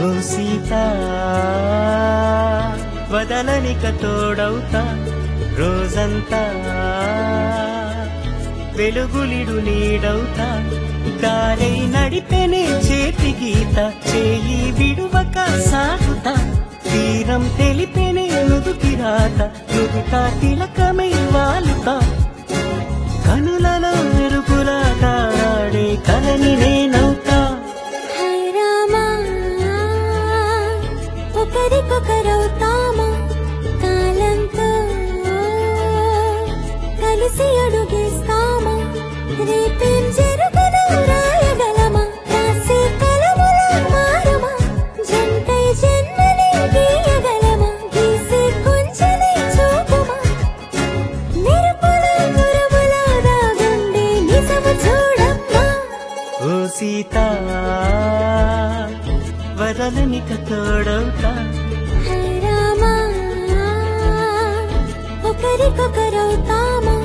ఓ సీత వదలనిక తోడవుతా రోజంతా వెలుగులిడు నీడవుతా దారై నడిపెనే చేతి గీత చేయి విడువక సాగుతా తీరం తెలిపెనే నుదుటి రాత నుదుట తిలకమై వాలుతా కనులలో మెరుపులాగా ఆడే కలని నేనవుతా హాయ్ రామా ఒకరికొకరవుతామా కాలంతో కలిసి అడుగేస్తామా రేపేం జరుగునో రాయగలమా రాసే కలములా మారమా జంటై జన్మని గీయగలమా గీసే కొంచెమే చూపుమా మెరుపుల గురువుల దాగుండే నిజము చూడమ్మా ఓ సీత వదలనిక తోడవుతా హై రామా ఒకరికొకరవుతామా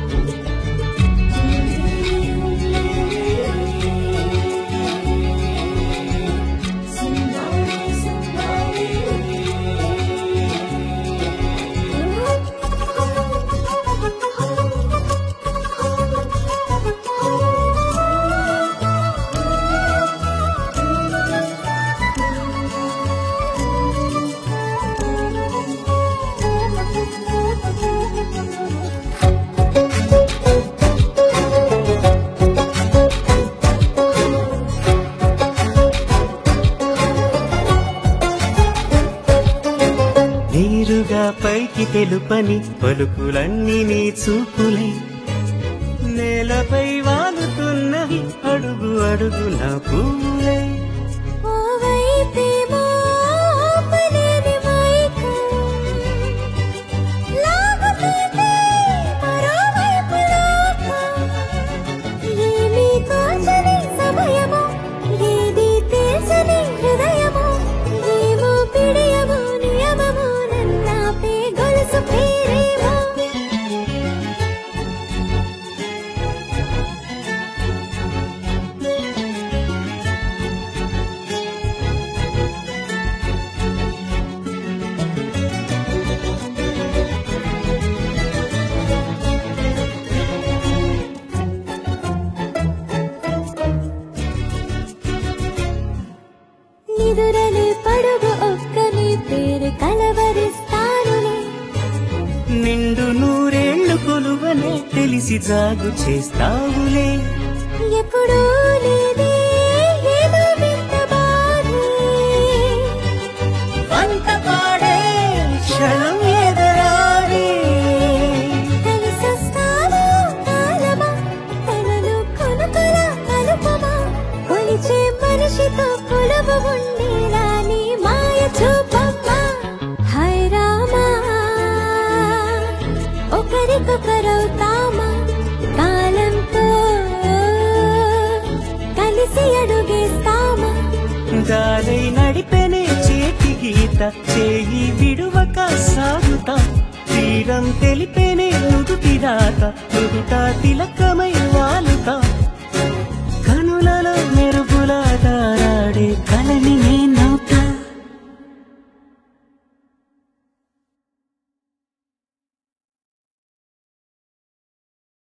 నీరుగా పైకి తెలుపని పలుకులన్నీ నీ చూపులే నేలపై వాలుతున్నవి అడుగు అడుగు నా పూలే ఓవైపేమో ఆపలేని మైకం. లాగుతుంటే మరోవైపు లోకం. ఏమీ తోచని సమయమో, ఏదీ తేల్చని హృదయమో, ఏమో పిడియమో నియమమో నన్నాపే గొలుసు పేరేమో నిదురలే పడుగు ఒక్క నీ పేరు కలవరిస్తానులే నిండు నూరేళ్లు కొలువనే తెలిసి జాగు చేస్తావులే ఎప్పుడూ లేదే ఏదో వింత బాధే వంట పాడే క్షణం ఎదరాడే కలిసొస్తావా కాలమా తనను కొనుకల కలుపమా కొలిచే మనిషితో కొలువు ఉండేలా నీ మాయ చూపమ్మా హై రామా ఒకరికొకరవుతామా కాలంతో కలిసి అడుగేస్తామా దారై నడిపెనే చేతి గీత చేయి విడువక సాగుతా తీరం తెలిపెనే నుదుటి రాత నుదుట తిలక